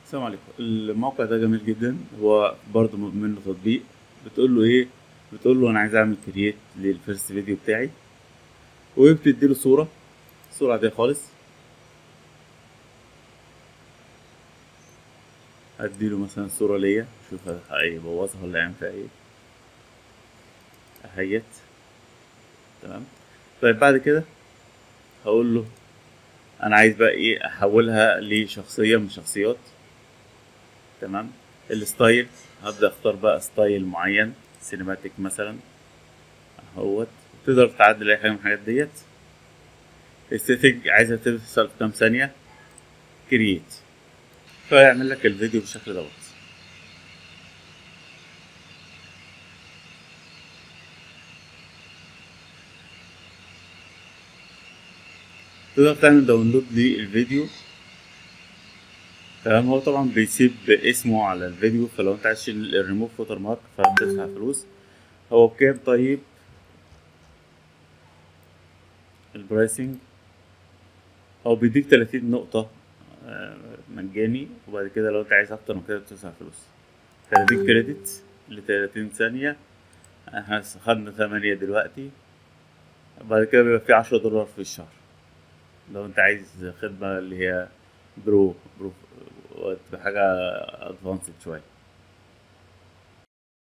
السلام عليكم الموقع ده جميل جدا هو برضه منه تطبيق بتقول له ايه بتقول له انا عايز اعمل كرييت للفيرست فيديو بتاعي وبتدي له صوره صوره عاديه خالص هديله مثلا صوره ليا شوف هيبوظها ولا يعمل فيها ايه اهيت تمام طيب بعد كده هقول له انا عايز بقى ايه احولها لشخصيه من شخصيات تمام الستايل هبدا اختار بقى ستايل معين سينماتيك مثلا اهوت تقدر تعدل اي حاجه من الحاجات ديت السيتنج عايزها توصل في كام ثانيه كرييت فيعمل لك الفيديو بالشكل دوت تقدر تعمل داونلود للفيديو تمام هو طبعا بيسيب اسمه على الفيديو فلو انت عايز تشيل الريموف ووتر مارك فبتدفع فلوس هو بكام طيب البرايسنج هو بيديك 30 نقطة مجاني وبعد كده لو انت عايز اكتر من كده بتدفع فلوس 30 كريدت ل 30 ثانية احنا خدنا 8 دلوقتي بعد كده بيبقى في 10 دولار في الشهر لو انت عايز خدمة اللي هي برو برو بحاجة ادفانسد شوية